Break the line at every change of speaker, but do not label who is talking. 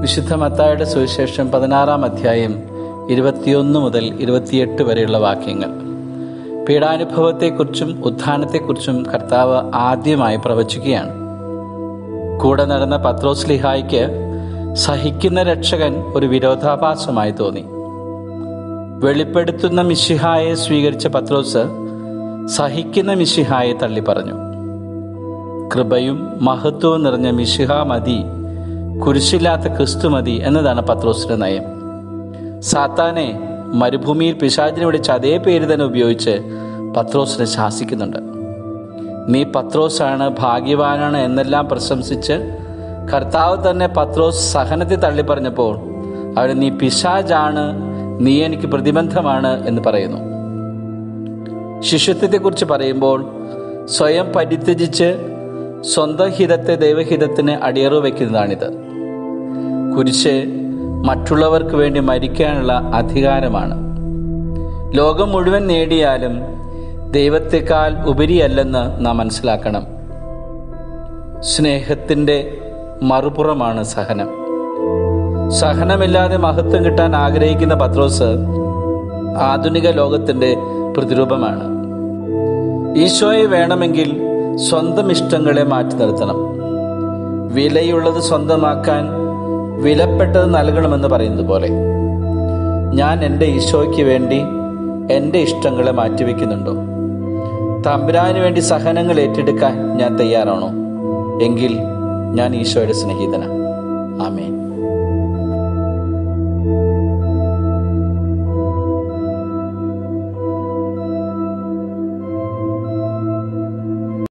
വിശുദ്ധ മത്തായുടെ സുവിശേഷം പതിനാറാം അധ്യായം ഇരുപത്തിയൊന്ന് മുതൽ ഇരുപത്തിയെട്ട് വരെയുള്ള വാക്യങ്ങൾ പീഡാനുഭവത്തെക്കുറിച്ചും ഉത്ഥാനത്തെക്കുറിച്ചും കർത്താവ് ആദ്യമായി പ്രവചിക്കുകയാണ് കൂടെ നടന്ന പത്രോസ് ലിഹായ്ക്ക് സഹിക്കുന്ന രക്ഷകൻ ഒരു വിരോധാഭാസമായി തോന്നി വെളിപ്പെടുത്തുന്ന മിശിഹായെ സ്വീകരിച്ച പത്രോസ് സഹിക്കുന്ന മിശിഹായെ തള്ളിപ്പറഞ്ഞു കൃപയും മഹത്വവും നിറഞ്ഞ മിശിഹ മതി കുരിശില്ലാത്ത ക്രിസ്തു മതി എന്നതാണ് പത്രോസിന്റെ നയം സാത്താനെ മരുഭൂമിയിൽ പിശാചിനെ വിളിച്ച അതേ പേര് തന്നെ ഉപയോഗിച്ച് പത്രോസിനെ ശാസിക്കുന്നുണ്ട് നീ പത്രോസാണ് ഭാഗ്യവാനാണ് എന്നെല്ലാം പ്രശംസിച്ച് കർത്താവ് തന്നെ പത്രോസ് സഹനത്തെ തള്ളിപ്പറഞ്ഞപ്പോൾ അവൻ നീ പിശാജാണ് നീ എനിക്ക് പ്രതിബന്ധമാണ് എന്ന് പറയുന്നു ശിഷ്യത്വത്തെക്കുറിച്ച് പറയുമ്പോൾ സ്വയം പരിത്യജിച്ച് സ്വന്തം ഹിതത്തെ ദൈവഹിതത്തിന് അടിയറവ് വയ്ക്കുന്നതാണിത് കുരിശ് മറ്റുള്ളവർക്ക് വേണ്ടി മരിക്കാനുള്ള അധികാരമാണ് ലോകം മുഴുവൻ നേടിയാലും ദൈവത്തെക്കാൾ ഉപരിയല്ലെന്ന് നാം മനസ്സിലാക്കണം സ്നേഹത്തിൻ്റെ മറുപുറമാണ് സഹനം സഹനമില്ലാതെ മഹത്വം കിട്ടാൻ ആഗ്രഹിക്കുന്ന പത്രോസ് ആധുനിക ലോകത്തിൻ്റെ പ്രതിരൂപമാണ് ഈശോയെ വേണമെങ്കിൽ സ്വന്തം ഇഷ്ടങ്ങളെ മാറ്റി നിർത്തണം വിലയുള്ളത് സ്വന്തമാക്കാൻ വിലപ്പെട്ടത് നൽകണമെന്ന് പറയുന്നത് പോലെ ഞാൻ എൻ്റെ ഈശോയ്ക്ക് വേണ്ടി എൻ്റെ ഇഷ്ടങ്ങളെ മാറ്റിവെക്കുന്നുണ്ടോ തമ്പുരാന് വേണ്ടി സഹനങ്ങൾ ഏറ്റെടുക്കാൻ ഞാൻ തയ്യാറാണോ എങ്കിൽ ഞാൻ ഈശോയുടെ സ്നേഹിതനാണ് ആമേൻ